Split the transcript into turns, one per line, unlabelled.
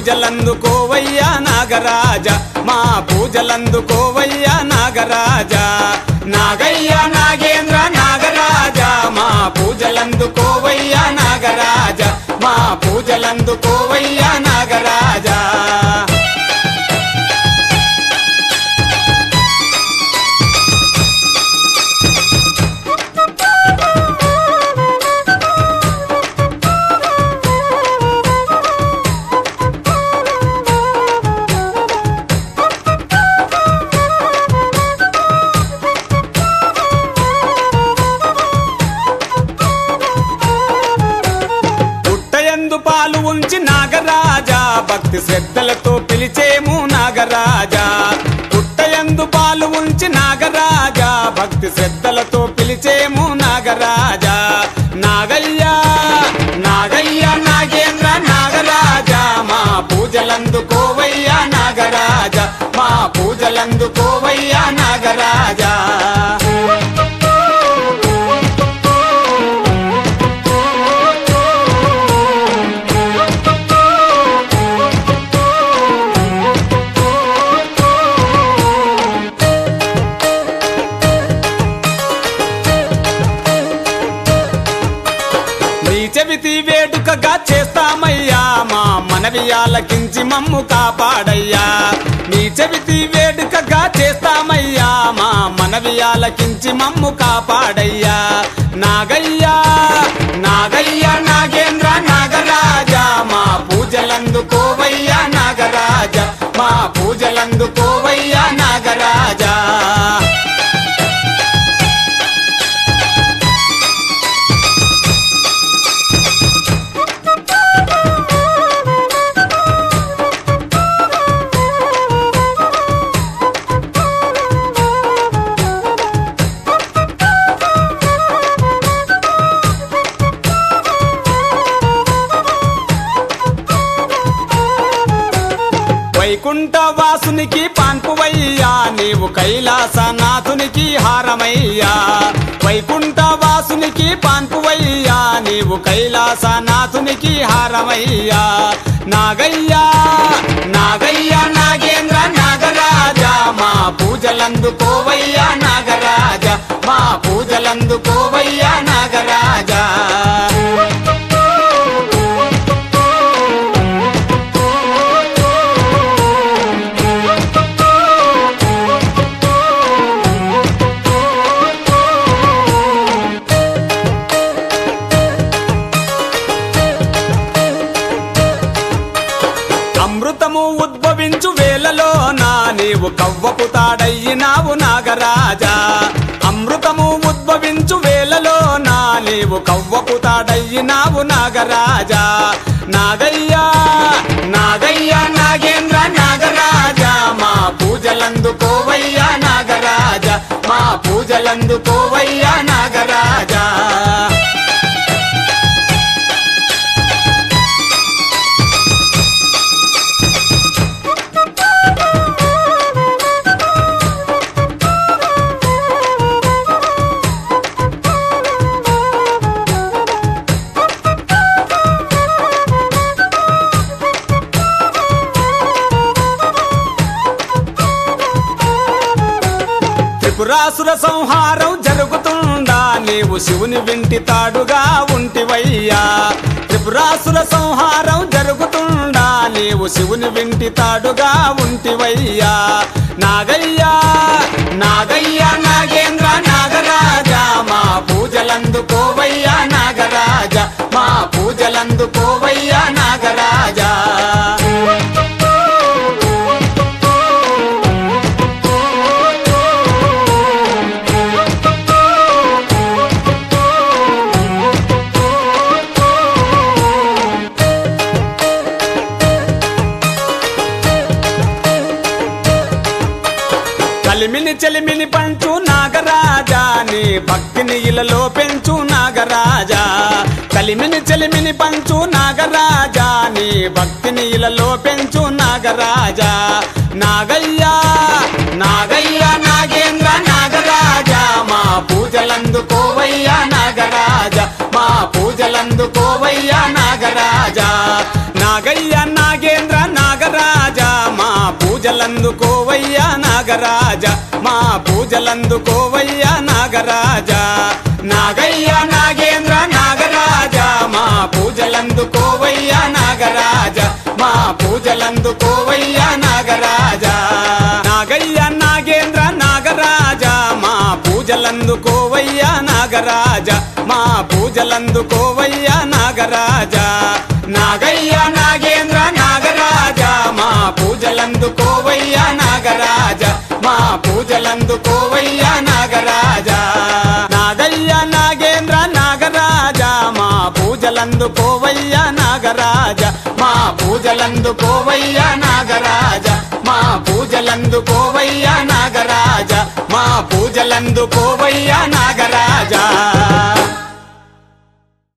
పూజలందుకోవయ్యా నాగరాజ మా పూజలందుకోవయ్యా నాగరాజ నాగయ్య నాగేంద్ర నాగరాజ మా పూజలందుకోవయ్యా నాగరాజ మా పూజలందుకోవయ్యా నాగరాజా పుట్టయందు పాలు ఉంచి నాగరాజా భక్తి శ్రద్ధలతో పిలిచేము నాగరాజా పుట్టయందు పాలు ఉంచి నాగరాజా భక్తి శ్రద్ధలతో పిలిచేము నాగరాజా నాగయ్య నాగయ్య నాగేంద్ర నాగరాజా మా పూజలందుకోవయ్యా నాగరాజా మా పూజలందుకోవయ్యా నాగరాజా నీ చెవితి వేడుకగా చేస్తామయ్యా మా మనవి ఆలకించి మమ్ము కాపాడయ్యా నీ చెవితి వేడుకగా చేస్తామయ్యా మా మనవి ఆలకించి మమ్ము కాపాడయ్యా నాగయ్యా నాగయ్య నాగేంద్ర నాగరాజా మా పూజలందుకోవయ్యా నాగరాజ మా పూజలందుకోవయ్యా నాగరాజా వైకుంఠ వాసునికి పాన్పువయ్యా నీవు కైలాసనాథునికి హారమయ్యా వైకుంఠ వాసునికి పాన్పువయ్యా నీవు కైలాసనాథునికి హారమయ్యా నాగయ్యా నాగయ్య నాగేంద్ర నాగరాజా మా పూజలందుకోవయ్యా నాగరాజ మా పూజలందుకోవయ్యా నాగరాజా అమృతము ఉద్భవించు వేళలో నా నీవు కవ్వపు తాడయ్యినావు నాగరాజా అమృతము ఉద్భవించు వేళలో నా నీవు కవ్వపు తాడయ్యినావు నాగరాజా నాగయ్యా నాగయ్య నాగేంద్ర నాగరాజా మా పూజలందుకోవయ్యా నాగరాజ మా పూజలందుకోవయ్యా నాగరాజా త్రిపురాసుర సంహారం జరుగుతుండా నీవు శివుని వింటి తాడుగా ఉంటివయ్యా త్రిపురాసుర సంహారం జరుగుతుండా నీవు శివుని వింటి తాడుగా ఉంటివయ్యా నాగయ్యా నాగయ్య నాగేంద్ర నాగరాజా మా పూజలందుకోవయ్యా నాగరాజ మా పూజలందుకోవయ్యా నాగరాజా కలిమిని చెలిమిని పంచు నాగరాజా నీ భక్తిని ఇలలో పెంచు నాగరాజా కలిమిని చెలిమిని పంచు నాగరాజా నీ భక్తిని ఇలలో పెంచు నాగరాజా నాగయ్యా నాగయ్య నాగేంద్ర నాగరాజా మా పూజలందుకోవయ్యా నాగరాజ మా పూజలందుకోవయ్యా నాగరాజా నాగయ్య నాగేంద్ర నా పూజలందుకోవయ్యా నాగరాజ మా పూజలందుకోవయ్యా నాగరాజ నాగయ్య నాగేంద్ర నాగరాజ మా పూజలందుకోవయ్యా నాగరాజ మా పూజలందుకోవయ్యా నాగరాజ నాగయ్య నాగేంద్ర నాగరాజ మా పూజలందుకోవయ్యా నాగరాజ మా పూజలందుకోవయ్యా నాగరాజ నాగయ్య నాగేంద్ర నాగరాజ మా పూజలందుకోవయ్యా నాగరాజ మా పూజలందుకోవయ్యా నాగరాజ నాగయ్య నాగేంద్ర నాగరాజ మా పూజలందుకోవయ్యా నాగరాజ మా పూజలందుకోవయ్యా నాగరాజ మా పూజలందుకోవయ్యా నాగరాజ మా పూజలందుకోవయ్యా నాగరాజా